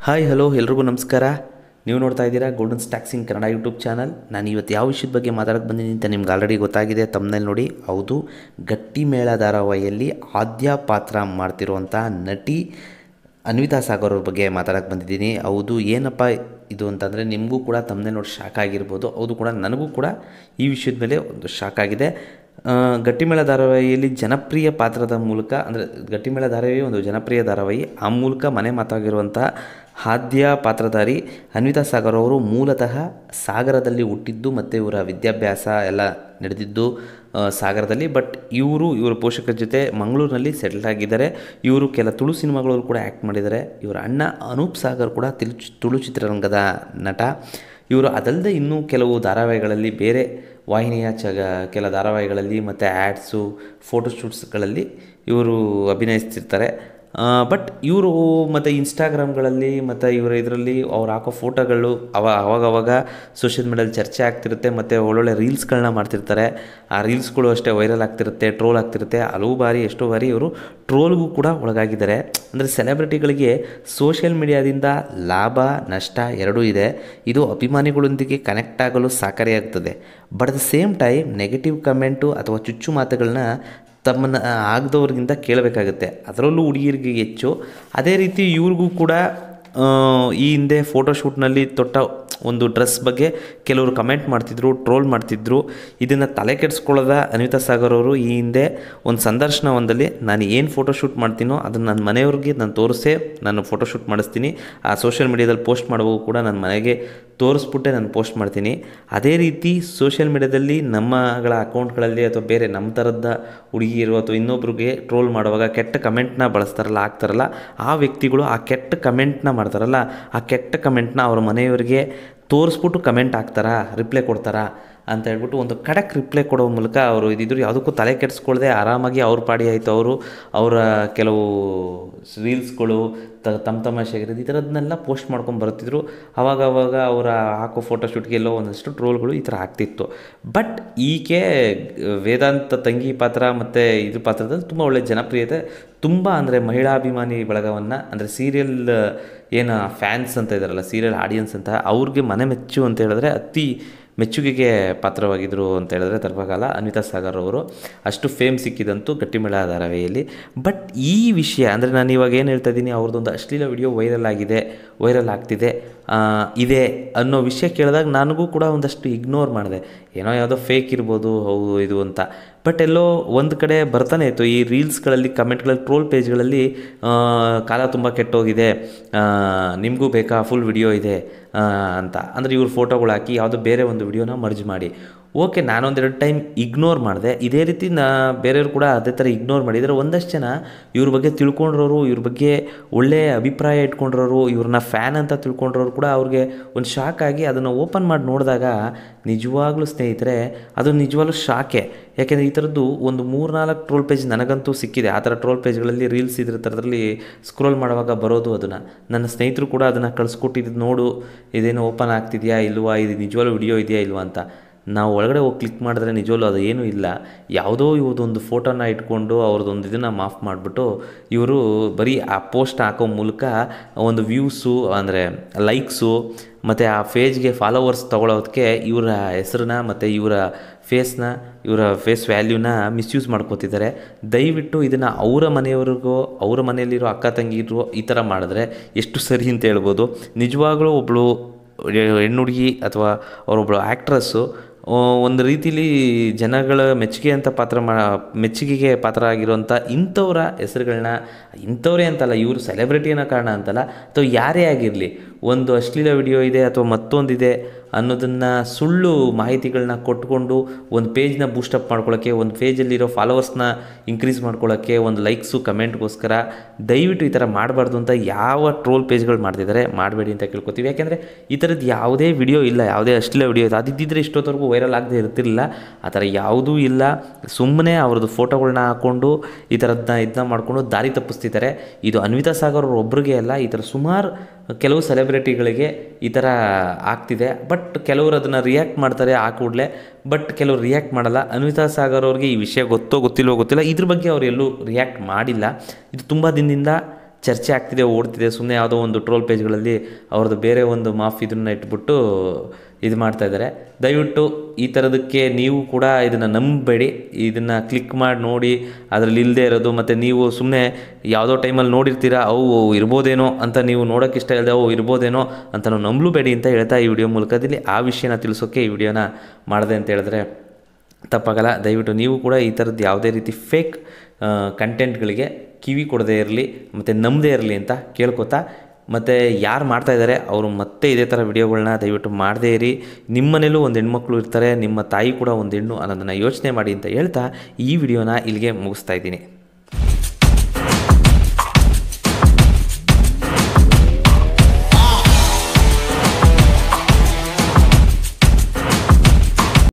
hi hello ಎಲ್ರಿಗೂ ನಮಸ್ಕಾರ ನೀವು ನೋಡ್ತಾ ಇದ್ದೀರಾ ಗೋಲ್ಡನ್ ಸ್ಟ್ಯಾಕ್ಸಿಂಗ್ ಕನ್ನಡ ಯೂಟ್ಯೂಬ್ ಚಾನಲ್ ನಾನು ಇವತ್ತು ಯಾವ ವಿಷಯದ ಬಗ್ಗೆ ಮಾತಾಡೋಕ್ಕೆ ಬಂದಿದ್ದೀನಿ ಅಂತ ನಿಮ್ಗೆ ಆಲ್ರೆಡಿ ಗೊತ್ತಾಗಿದೆ ತಮ್ಮನಲ್ಲಿ ನೋಡಿ ಹೌದು ಗಟ್ಟಿ ಮೇಳ ಧಾರಾವಾಹಿಯಲ್ಲಿ ಆದ್ಯ ಪಾತ್ರ ಮಾಡ್ತಿರುವಂಥ ನಟಿ ಅನ್ವಿತಾ ಸಾಗರ್ ಅವ್ರ ಬಗ್ಗೆ ಮಾತಾಡೋಕ್ಕೆ ಬಂದಿದ್ದೀನಿ ಹೌದು ಏನಪ್ಪ ಇದು ಅಂತಂದರೆ ನಿಮಗೂ ಕೂಡ ತಮ್ಮನೇ ನೋಡಿ ಶಾಕ್ ಆಗಿರ್ಬೋದು ಹೌದು ಕೂಡ ನನಗೂ ಕೂಡ ಈ ವಿಷಯದ ಮೇಲೆ ಒಂದು ಶಾಕ್ ಆಗಿದೆ ಆ, ಗಟ್ಟಿಮೇಳ ಧಾರಾವಾಹಿಯಲ್ಲಿ ಜನಪ್ರಿಯ ಪಾತ್ರದ ಮೂಲಕ ಅಂದರೆ ಗಟ್ಟಿಮೇಳ ಧಾರಾವಾಹಿ ಒಂದು ಜನಪ್ರಿಯ ಧಾರಾವಾಹಿ ಆ ಮೂಲಕ ಮನೆ ಮಾತಾಗಿರುವಂಥ ಆದ್ಯ ಪಾತ್ರಧಾರಿ ಅನ್ವಿತಾ ಸಾಗರ್ ಅವರು ಮೂಲತಃ ಸಾಗರದಲ್ಲಿ ಹುಟ್ಟಿದ್ದು ಮತ್ತು ಇವರ ವಿದ್ಯಾಭ್ಯಾಸ ಎಲ್ಲ ನಡೆದಿದ್ದು ಆ, ಸಾಗರದಲ್ಲಿ ಬಟ್ ಇವರು ಇವರ ಪೋಷಕರ ಜೊತೆ ಮಂಗಳೂರಿನಲ್ಲಿ ಸೆಟಲ್ ಆಗಿದ್ದಾರೆ ಇವರು ಕೆಲ ತುಳು ಸಿನಿಮಾಗಳಲ್ಲೂ ಕೂಡ ಆ್ಯಕ್ಟ್ ಮಾಡಿದ್ದಾರೆ ಇವರ ಅಣ್ಣ ಅನೂಪ್ ಸಾಗರ್ ಕೂಡ ತಿಳು ತುಳು ಚಿತ್ರರಂಗದ ನಟ ಇವರು ಅದಲ್ಲದೆ ಇನ್ನೂ ಕೆಲವು ಧಾರಾವಾಹಿಗಳಲ್ಲಿ ಬೇರೆ ವಾಹಿನಿಯ ಚಗ ಕೆಲ ಧಾರಾವಾಹಿಗಳಲ್ಲಿ ಮತ್ತು ಆ್ಯಡ್ಸು ಫೋಟೋಶೂಟ್ಸ್ಗಳಲ್ಲಿ ಇವರು ಅಭಿನಯಿಸ್ತಿರ್ತಾರೆ ಬಟ್ ಇವರು ಮತ್ತು ಇನ್ಸ್ಟಾಗ್ರಾಮ್ಗಳಲ್ಲಿ ಮತ್ತು ಇವರ ಇದರಲ್ಲಿ ಅವ್ರು ಹಾಕೋ ಫೋಟೋಗಳು ಅವ ಅವಾಗವಾಗ ಸೋಷಿಯಲ್ ಮೀಡಿಯಲ್ಲಿ ಚರ್ಚೆ ಆಗ್ತಿರುತ್ತೆ ಮತ್ತು ಒಳ್ಳೊಳ್ಳೆ ರೀಲ್ಸ್ಗಳನ್ನ ಮಾಡ್ತಿರ್ತಾರೆ ಆ ರೀಲ್ಸ್ಗಳು ಅಷ್ಟೇ ವೈರಲ್ ಆಗ್ತಿರುತ್ತೆ ಟ್ರೋಲ್ ಆಗ್ತಿರುತ್ತೆ ಹಲವು ಬಾರಿ ಎಷ್ಟೋ ಬಾರಿ ಇವರು ಟ್ರೋಲ್ಗೂ ಕೂಡ ಒಳಗಾಗಿದ್ದಾರೆ ಅಂದರೆ ಸೆಲೆಬ್ರಿಟಿಗಳಿಗೆ ಸೋಷಿಯಲ್ ಮೀಡಿಯಾದಿಂದ ಲಾಭ ನಷ್ಟ ಎರಡೂ ಇದೆ ಇದು ಅಭಿಮಾನಿಗಳೊಂದಿಗೆ ಕನೆಕ್ಟ್ ಆಗಲು ಸಹಕಾರಿಯಾಗ್ತದೆ but at the same time negative comment ಅಥವಾ ಚುಚ್ಚು ಮಾತುಗಳನ್ನ ತಮ್ಮನ್ನು ಆಗದವ್ರಿಗಿಂತ ಕೇಳಬೇಕಾಗುತ್ತೆ ಅದರಲ್ಲೂ ಹುಡುಗಿರಿಗೆ ಹೆಚ್ಚು ಅದೇ ರೀತಿ ಇವ್ರಿಗೂ ಕೂಡ ಆ, ಈ ಹಿಂದೆ ಫೋಟೋಶೂಟ್ನಲ್ಲಿ ತೊಟ್ಟ ಒಂದು ಡ್ರೆಸ್ ಬಗ್ಗೆ ಕೆಲವರು ಕಮೆಂಟ್ ಮಾಡ್ತಿದ್ರು ಟ್ರೋಲ್ ಮಾಡ್ತಿದ್ರು ಇದನ್ನು ತಲೆ ಕೆಡಿಸ್ಕೊಳ್ಳೋದ ಅನಿತಾ ಸಾಗರ್ ಅವರು ಈ ಹಿಂದೆ ಒಂದು ಸಂದರ್ಶನವೊಂದಲ್ಲಿ ನಾನು ಏನು ಫೋಟೋಶೂಟ್ ಮಾಡ್ತೀನೋ ಅದನ್ನು ನನ್ನ ಮನೆಯವ್ರಿಗೆ ನಾನು ತೋರಿಸೇ ನಾನು ಫೋಟೋಶೂಟ್ ಮಾಡಿಸ್ತೀನಿ ಆ ಸೋಷಿಯಲ್ ಮೀಡಿಯಾದಲ್ಲಿ ಪೋಸ್ಟ್ ಮಾಡುವಾಗ ಕೂಡ ನನ್ನ ಮನೆಗೆ ತೋರಿಸ್ಬಿಟ್ಟೆ ನಾನು ಪೋಸ್ಟ್ ಮಾಡ್ತೀನಿ ಅದೇ ರೀತಿ ಸೋಷಿಯಲ್ ಮೀಡಿಯಾದಲ್ಲಿ ನಮ್ಮಗಳ ಅಕೌಂಟ್ಗಳಲ್ಲಿ ಅಥವಾ ಬೇರೆ ನಮ್ಮ ಥರದ ಹುಡುಗಿರು ಅಥವಾ ಇನ್ನೊಬ್ರಿಗೆ ಟ್ರೋಲ್ ಮಾಡುವಾಗ ಕೆಟ್ಟ ಕಮೆಂಟ್ನ ಬಳಸ್ತಾರಲ್ಲ ಹಾಕ್ತಾರಲ್ಲ ಆ ವ್ಯಕ್ತಿಗಳು ಆ ಕೆಟ್ಟ ಕಮೆಂಟ್ನ ಮಾಡ್ತಾರಲ್ಲ ಆ ಕೆಟ್ಟ ಕಮೆಂಟ್ನ ಅವ್ರ ಮನೆಯವರಿಗೆ ತೋರಿಸ್ಬಿಟ್ಟು ಕಮೆಂಟ್ ಹಾಕ್ತಾರಾ ರಿಪ್ಲೈ ಕೊಡ್ತಾರಾ ಅಂತ ಹೇಳ್ಬಿಟ್ಟು ಒಂದು ಖಡಕ್ ರಿಪ್ಲೈ ಕೊಡೋ ಮೂಲಕ ಅವರು ಇದಿದ್ರು ಯಾವುದಕ್ಕೂ ತಲೆ ಕೆಡಿಸ್ಕೊಳ್ದೆ ಆರಾಮಾಗಿ ಅವ್ರ ಪಾಡಿ ಆಯಿತು ಅವರು ಅವರ ಕೆಲವು ರೀಲ್ಸ್ಗಳು ತ ತಮ್ಮ ತಮಾಷೆಗಿರೋದು ಈ ಥರದನ್ನೆಲ್ಲ ಪೋಸ್ಟ್ ಮಾಡ್ಕೊಂಡು ಬರ್ತಿದ್ರು ಅವಾಗ ಅವಾಗ ಅವರ ಹಾಕೋ ಫೋಟೋಶೂಟ್ಗೆ ಎಲ್ಲೋ ಒಂದಷ್ಟು ಟ್ರೋಲ್ಗಳು ಈ ಥರ ಆಗ್ತಿತ್ತು ಬಟ್ ಈಕೆ ವೇದಾಂತ ತಂಗಿ ಪಾತ್ರ ಮತ್ತು ಇದ್ರ ಪಾತ್ರದಲ್ಲಿ ತುಂಬ ಒಳ್ಳೆ ಜನಪ್ರಿಯತೆ ತುಂಬ ಅಂದರೆ ಮಹಿಳಾಭಿಮಾನಿ ಬಳಗವನ್ನು ಅಂದರೆ ಸೀರಿಯಲ್ ಏನು ಫ್ಯಾನ್ಸ್ ಅಂತ ಇದ್ದಾರಲ್ಲ ಸೀರಿಯಲ್ ಆಡಿಯನ್ಸ್ ಅಂತ ಅವ್ರಿಗೆ ಮನೆ ಮೆಚ್ಚು ಅಂತ ಹೇಳಿದ್ರೆ ಅತಿ ಮೆಚ್ಚುಗೆಗೆ ಪಾತ್ರವಾಗಿದ್ದರು ಅಂತ ಹೇಳಿದ್ರೆ ತರ್ಬಕಾಲ ಅನಿತಾ ಸಾಗರ್ ಅವರು ಅಷ್ಟು ಫೇಮ್ ಸಿಕ್ಕಿದಂತೂ ಗಟ್ಟಿಮೇಳ ಧಾರಾವಾಹಿಯಲ್ಲಿ ಬಟ್ ಈ ವಿಷಯ ಅಂದರೆ ನಾನು ಇವಾಗ ಏನು ಹೇಳ್ತಾ ಇದ್ದೀನಿ ಅವ್ರದ್ದೊಂದು ಅಶ್ಲೀಲ ವಿಡಿಯೋ ವೈರಲ್ ಆಗಿದೆ ವೈರಲ್ ಆಗ್ತಿದೆ ಆ, ಇದೆ ಅನ್ನೋ ವಿಷಯ ಕೇಳಿದಾಗ ನನಗೂ ಕೂಡ ಒಂದಷ್ಟು ಇಗ್ನೋರ್ ಮಾಡಿದೆ ಏನೋ ಯಾವುದೋ ಫೇಕ್ ಇರ್ಬೋದು ಹೌದು ಇದು ಅಂತ ಬಟ್ ಎಲ್ಲೋ ಒಂದು ಕಡೆ ಬರ್ತಾನೆ ಇತ್ತು ಈ ರೀಲ್ಸ್ಗಳಲ್ಲಿ ಕಮೆಂಟ್ಗಳಲ್ಲಿ ಟ್ರೋಲ್ ಪೇಜ್ಗಳಲ್ಲಿ ಆ, ಕಾಲ ತುಂಬ ಕೆಟ್ಟೋಗಿದೆ ನಿಮಗೂ ಬೇಕಾ ಫುಲ್ ವಿಡಿಯೋ ಇದೆ ಆ, ಅಂತ ಅಂದರೆ ಇವ್ರ ಫೋಟೋಗಳು ಹಾಕಿ ಯಾವುದೋ ಬೇರೆ ಒಂದು ವಿಡಿಯೋನ ಮರ್ಜ್ ಮಾಡಿ ಓಕೆ ನಾನೊಂದೆರಡು ಟೈಮ್ ಇಗ್ನೋರ್ ಮಾಡಿದೆ ಇದೇ ರೀತಿ ನಾ ಬೇರೆಯವ್ರು ಕೂಡ ಅದೇ ಥರ ಇಗ್ನೋರ್ ಮಾಡಿದರೆ ಒಂದಷ್ಟು ಜನ ಇವ್ರ ಬಗ್ಗೆ ತಿಳ್ಕೊಂಡಿರೋರು ಇವ್ರ ಬಗ್ಗೆ ಒಳ್ಳೆಯ ಅಭಿಪ್ರಾಯ ಇಟ್ಕೊಂಡಿರೋರು ಇವ್ರನ್ನ ಫ್ಯಾನ್ ಅಂತ ತಿಳ್ಕೊಂಡಿರೋರು ಕೂಡ ಅವ್ರಿಗೆ ಒಂದು ಶಾಕ್ ಆಗಿ ಅದನ್ನು ಓಪನ್ ಮಾಡಿ ನೋಡಿದಾಗ ನಿಜವಾಗ್ಲೂ ಸ್ನೇಹಿತರೆ ಅದು ನಿಜವಾಗ್ಲೂ ಶಾಕೆ ಯಾಕೆಂದರೆ ಈ ಥರದ್ದು ಒಂದು ಮೂರ್ನಾಲ್ಕು ಟ್ರೋಲ್ ಪೇಜ್ ನನಗಂತೂ ಸಿಕ್ಕಿದೆ ಆ ಥರ ಟ್ರೋಲ್ ಪೇಜ್ಗಳಲ್ಲಿ ರೀಲ್ಸ್ ಇದ್ರ ಥರದ್ರಲ್ಲಿ ಸ್ಕ್ರೋಲ್ ಮಾಡುವಾಗ ಬರೋದು ಅದನ್ನು ನನ್ನ ಸ್ನೇಹಿತರು ಕೂಡ ಅದನ್ನು ಕಳಿಸ್ಕೊಟ್ಟಿದ್ದು ನೋಡು ಇದೇನು ಓಪನ್ ಆಗ್ತಿದೆಯಾ ಇಲ್ವಾ ಇದು ನಿಜವಾಗ್ಲೂ ವಿಡಿಯೋ ಇದೆಯಾ ಇಲ್ವಾ ಅಂತ ನಾವು ಒಳಗಡೆ ಹೋಗಿ ಕ್ಲಿಕ್ ಮಾಡಿದ್ರೆ ನಿಜವಲ್ಲೂ ಅದು ಏನೂ ಇಲ್ಲ ಯಾವುದೋ ಇವ್ರದ್ದೊಂದು ಫೋಟೋನ ಇಟ್ಕೊಂಡು ಅವ್ರದ್ದೊಂದು ಇದನ್ನು ಮಾಫ್ ಮಾಡಿಬಿಟ್ಟು ಇವರು ಬರೀ ಆ ಪೋಸ್ಟ್ ಹಾಕೋ ಮೂಲಕ ಒಂದು ವ್ಯೂಸು ಅಂದರೆ ಲೈಕ್ಸು ಮತ್ತು ಆ ಪೇಜ್ಗೆ ಫಾಲೋವರ್ಸ್ ತೊಗೊಳೋದಕ್ಕೆ ಇವರ ಹೆಸರನ್ನ ಮತ್ತು ಇವರ ಫೇಸ್ನ ಇವರ ಫೇಸ್ ವ್ಯಾಲ್ಯೂನ ಮಿಸ್ಯೂಸ್ ಮಾಡ್ಕೋತಿದ್ದಾರೆ ದಯವಿಟ್ಟು ಇದನ್ನು ಅವರ ಮನೆಯವ್ರಿಗೋ ಅವರ ಮನೆಯಲ್ಲಿರೋ ಅಕ್ಕ ತಂಗಿರು ಈ ಥರ ಮಾಡಿದ್ರೆ ಎಷ್ಟು ಸರಿ ಅಂತ ಹೇಳ್ಬೋದು ನಿಜವಾಗ್ಲೂ ಒಬ್ಬಳು ಹೆಣ್ಣು ಹುಡುಗಿ ಅಥವಾ ಅವರೊಬ್ಬಳು ಆ್ಯಕ್ಟ್ರಸ್ಸು ಒಂದು ರೀತಿಲಿ ಜನಗಳ ಮೆಚ್ಚುಗೆ ಅಂತ ಪಾತ್ರ ಮಾ ಮೆಚ್ಚುಗೆಗೆ ಪಾತ್ರ ಆಗಿರುವಂಥ ಇಂಥವ್ರ ಹೆಸರುಗಳನ್ನ ಇಂಥವ್ರೇ ಅಂತಲ್ಲ ಇವರು ಸೆಲೆಬ್ರಿಟಿ ಅನ್ನೋ ಕಾರಣ ಅಂತಲ್ಲ ಅಥವಾ ಯಾರೇ ಆಗಿರಲಿ ಒಂದು ಅಶ್ಲೀಲ ವಿಡಿಯೋ ಇದೆ ಅಥವಾ ಮತ್ತೊಂದಿದೆ ಅನ್ನೋದನ್ನು ಸುಳ್ಳು ಮಾಹಿತಿಗಳನ್ನ ಕೊಟ್ಕೊಂಡು ಒಂದು ಪೇಜ್ನ ಬೂಸ್ಟಪ್ ಮಾಡ್ಕೊಳ್ಳೋಕ್ಕೆ ಒಂದು ಪೇಜಲ್ಲಿರೋ ಫಾಲೋವರ್ಸ್ನ ಇನ್ಕ್ರೀಸ್ ಮಾಡ್ಕೊಳ್ಳೋಕ್ಕೆ ಒಂದು ಲೈಕ್ಸು ಕಮೆಂಟ್ಗೋಸ್ಕರ ದಯವಿಟ್ಟು ಈ ಥರ ಮಾಡಬಾರ್ದು ಅಂತ ಯಾವ ಟ್ರೋಲ್ ಪೇಜ್ಗಳು ಮಾಡ್ತಿದ್ದಾರೆ ಮಾಡಬೇಡಿ ಅಂತ ಕೇಳ್ಕೊತೀವಿ ಯಾಕೆಂದರೆ ಈ ಥರದ್ದು ಯಾವುದೇ ವಿಡಿಯೋ ಇಲ್ಲ ಯಾವುದೇ ಅಶ್ಲೀಲ ವಿಡಿಯೋ ಇದೆ ಅದಿದ್ದಿದ್ರೆ ಇಷ್ಟೊತ್ತವರೆಗೂ ವೈರಲ್ ಆಗದೆ ಇರ್ತಿರಲಿಲ್ಲ ಆ ಥರ ಯಾವುದೂ ಇಲ್ಲ ಸುಮ್ಮನೆ ಅವ್ರದ್ದು ಫೋಟೋಗಳನ್ನ ಹಾಕ್ಕೊಂಡು ಈ ಥರದ್ದನ್ನ ಇದನ್ನ ಮಾಡಿಕೊಂಡು ದಾರಿ ತಪ್ಪಿಸ್ತಿದ್ದಾರೆ ಇದು ಅನ್ವಿತಾ ಸಾಗರ್ ಅವ್ರ ಒಬ್ರಿಗೆ ಅಲ್ಲ ಈ ಥರ ಸುಮಾರು ಕೆಲವು ಸೆಲೆಬ್ರಿಟಿಗಳಿಗೆ ಈ ಥರ ಆಗ್ತಿದೆ ಬಟ್ ಕೆಲವರು ಅದನ್ನು ರಿಯಾಕ್ಟ್ ಮಾಡ್ತಾರೆ ಆ ಕೂಡಲೇ ಬಟ್ ಕೆಲವರು ರಿಯಾಕ್ಟ್ ಮಾಡಲ್ಲ ಅನ್ವಿತಾ ಸಾಗರ್ ಅವ್ರಿಗೆ ಈ ವಿಷಯ ಗೊತ್ತೋ ಗೊತ್ತಿಲ್ವೋ ಗೊತ್ತಿಲ್ಲ ಇದ್ರ ಬಗ್ಗೆ ಅವ್ರು ಎಲ್ಲೂ ರಿಯಾಕ್ಟ್ ಮಾಡಿಲ್ಲ ಇದು ತುಂಬ ದಿನದಿಂದ ಚರ್ಚೆ ಆಗ್ತಿದೆ ಓಡ್ತಿದೆ ಸುಮ್ಮನೆ ಯಾವುದೋ ಒಂದು ಟ್ರೋಲ್ ಪೇಜ್ಗಳಲ್ಲಿ ಅವ್ರದ್ದು ಬೇರೆ ಒಂದು ಮಾಫ್ ಇದನ್ನು ಇಟ್ಬಿಟ್ಟು ಇದು ಮಾಡ್ತಾ ಇದ್ದಾರೆ ದಯವಿಟ್ಟು ಈ ಥರದಕ್ಕೆ ನೀವು ಕೂಡ ಇದನ್ನು ನಂಬಬೇಡಿ ಇದನ್ನು ಕ್ಲಿಕ್ ಮಾಡಿ ನೋಡಿ ಅದರಲ್ಲಿ ಇಲ್ಲದೆ ಇರೋದು ಮತ್ತು ನೀವು ಸುಮ್ಮನೆ ಯಾವುದೋ ಟೈಮಲ್ಲಿ ನೋಡಿರ್ತೀರ ಅವು ಇರ್ಬೋದೇನೋ ಅಂತ ನೀವು ನೋಡೋಕ್ಕೆ ಇಷ್ಟ ಇಲ್ಲದೆ ಅವು ಇರ್ಬೋದೇನೋ ಅಂತ ನಾವು ನಂಬಲೂಬೇಡಿ ಅಂತ ಹೇಳ್ತಾ ಈ ವಿಡಿಯೋ ಮೂಲಕದಲ್ಲಿ ಆ ವಿಷಯನ ತಿಳಿಸೋಕ್ಕೆ ಈ ವಿಡಿಯೋನ ಮಾಡಿದೆ ಅಂತ ಹೇಳಿದ್ರೆ ತಪ್ಪಾಗಲ್ಲ ದಯವಿಟ್ಟು ನೀವು ಕೂಡ ಈ ಥರದ್ದು ಯಾವುದೇ ರೀತಿ ಫೇಕ್ ಕಂಟೆಂಟ್ಗಳಿಗೆ ಕಿವಿ ಕೊಡದೇ ಇರಲಿ ಮತ್ತು ನಂಬದೇ ಇರಲಿ ಅಂತ ಕೇಳ್ಕೊತಾ ಮತ್ತು ಯಾರು ಮಾಡ್ತಾ ಇದ್ದಾರೆ ಅವರು ಮತ್ತೆ ಇದೇ ಥರ ವಿಡಿಯೋಗಳನ್ನ ದಯವಿಟ್ಟು ಮಾಡದೇ ಇರಿ ನಿಮ್ಮನೇಲೂ ಒಂದು ಹೆಣ್ಮಕ್ಳು ಇರ್ತಾರೆ ನಿಮ್ಮ ತಾಯಿ ಕೂಡ ಒಂದು ಹೆಣ್ಣು ಅನ್ನೋದನ್ನು ಯೋಚನೆ ಮಾಡಿ ಅಂತ ಹೇಳ್ತಾ ಈ ವಿಡಿಯೋನ ಇಲ್ಲಿಗೆ ಮುಗಿಸ್ತಾ ಇದ್ದೀನಿ